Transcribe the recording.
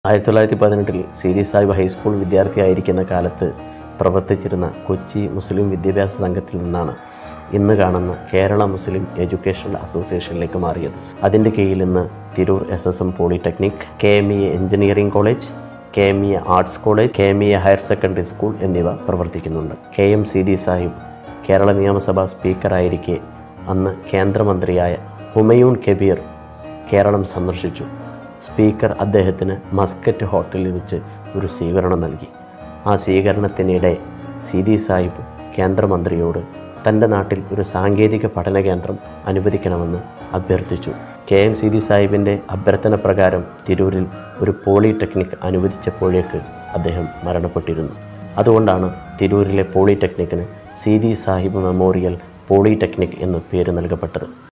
ആയിരത്തി തൊള്ളായിരത്തി പതിനെട്ടിൽ സീരി സാഹിബ് ഹൈസ്കൂൾ വിദ്യാർത്ഥിയായിരിക്കുന്ന കാലത്ത് പ്രവർത്തിച്ചിരുന്ന കൊച്ചി മുസ്ലിം വിദ്യാഭ്യാസ സംഘത്തിൽ നിന്നാണ് ഇന്ന് കാണുന്ന കേരള മുസ്ലിം എഡ്യൂക്കേഷണൽ അസോസിയേഷനിലേക്ക് മാറിയത് അതിൻ്റെ കീഴിൽ ഇന്ന് Tirur S S M polytechnic K M E engineering college K M E arts college K M E higher secondary school എന്നിവ പ്രവർത്തിക്കുന്നുണ്ട് കെ എം സീതി സാഹിബ് കേരള നിയമസഭാ സ്പീക്കറായിരിക്കെ അന്ന് കേന്ദ്രമന്ത്രിയായ ഹുമയൂൺ കബീർ കേരളം സന്ദർശിച്ചു സ്പീക്കർ അദ്ദേഹത്തിന് മസ്കറ്റ് ഹോട്ടലിൽ വെച്ച് ഒരു സ്വീകരണം നൽകി ആ സ്വീകരണത്തിനിടെ സീതി സാഹിബ് കേന്ദ്രമന്ത്രിയോട് തൻ്റെ നാട്ടിൽ ഒരു സാങ്കേതിക പഠന കേന്ദ്രം അനുവദിക്കണമെന്ന് അഭ്യർത്ഥിച്ചു കെ എം സീതി സാഹിബിൻ്റെ അഭ്യർത്ഥന പ്രകാരം തിരൂരിൽ ഒരു പോളിടെക്നിക് അനുവദിച്ചപ്പോഴേക്ക് അദ്ദേഹം മരണപ്പെട്ടിരുന്നു അതുകൊണ്ടാണ് തിരൂരിലെ പോളിടെക്നിക്കിന് സീതി സാഹിബ് മെമ്മോറിയൽ പോളിടെക്നിക് എന്ന് പേര് നൽകപ്പെട്ടത്